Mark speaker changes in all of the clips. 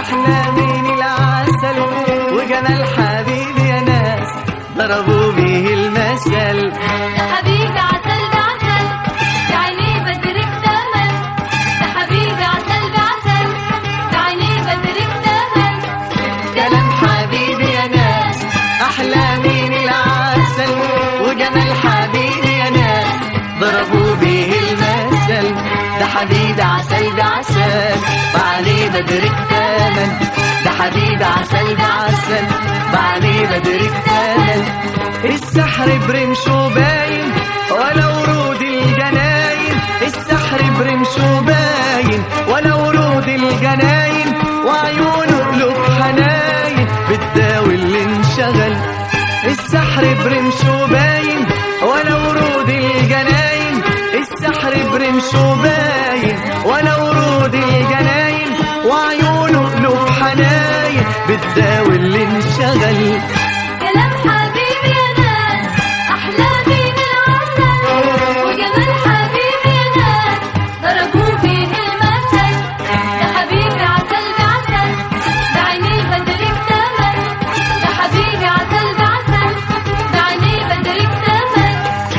Speaker 1: أحلى من العسل وجمال حبيبي يا ناس ضربوا بيه المثل
Speaker 2: ده حبيبي عسل بعسل بعينيه بدرك تمن ده حبيبي عسل بعسل بعينيه بدرك تمن
Speaker 1: كلام حبيبي يا ناس أحلى من العسل وجمال حبيبي يا ناس ضربوا بيه المثل ده حبيبي عسل بعسل وعليه بدرك تمن ده حبيبي عسل بعسل وعليه بدرك تمن السحر برمشه باين ولا ورود الجناين السحر برمشه باين ولا ورود الجناين وعيونه قلوب حناين بتداوي اللي انشغل السحر برمشه باين ولا ورود الجناين السحر برمشه باين ولا ورود الجناين وعيونه قلوب حناين بتداوي اللي انشغل
Speaker 2: كلام حبيبي يا ناس أحلى من العسل وجمال حبيبي يا ناس ضربوا بيه المثل ده حبيبي عسل بعسل بعينيه بدرك تمن ده حبيبي عسل بعسل بعينيه بدرك تمن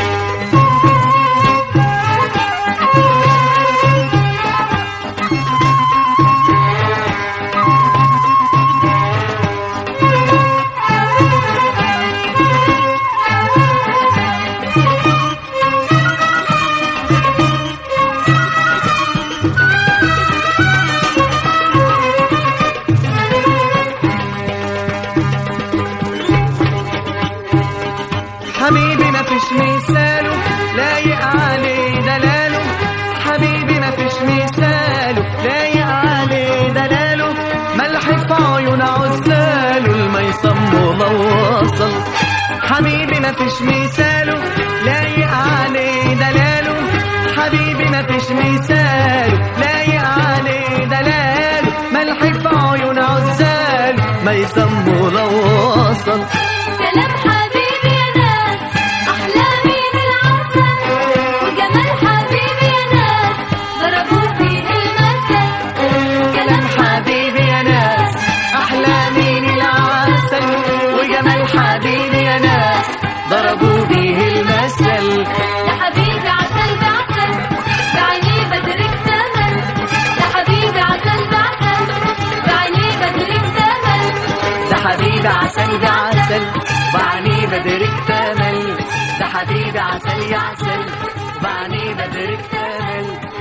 Speaker 1: حبيبي ما فيش مثاله لايق عليه دلاله حبيبي ما فيش مثاله لايق عليه دلاله ملح في عيون عزاله الميصم وما وصل حبيبي ما فيش مثاله لايق عليه دلاله حبيبي ما فيش مثاله لايق عليه دلاله ملح في عيون عزاله ما يسموا لو وصل
Speaker 2: كلام حبيبي يا ناس أحلى من العسل وجمال حبيبي يا ناس ضربوا بيه المثل
Speaker 1: كلام حبيبي يا ناس أحلى من العسل وجمال حبيبي يا ناس ضربوا بيه المثل
Speaker 2: ده حبيبي عسل بعسل بعينيه بدرك تمن ده حبيبي عسل بعسل بعينيه بدرك تمن
Speaker 1: ده حبيبي عسل بعسل وعني بدرك تمل ده حبيبي عسل يا عسل وعني بدرك تمل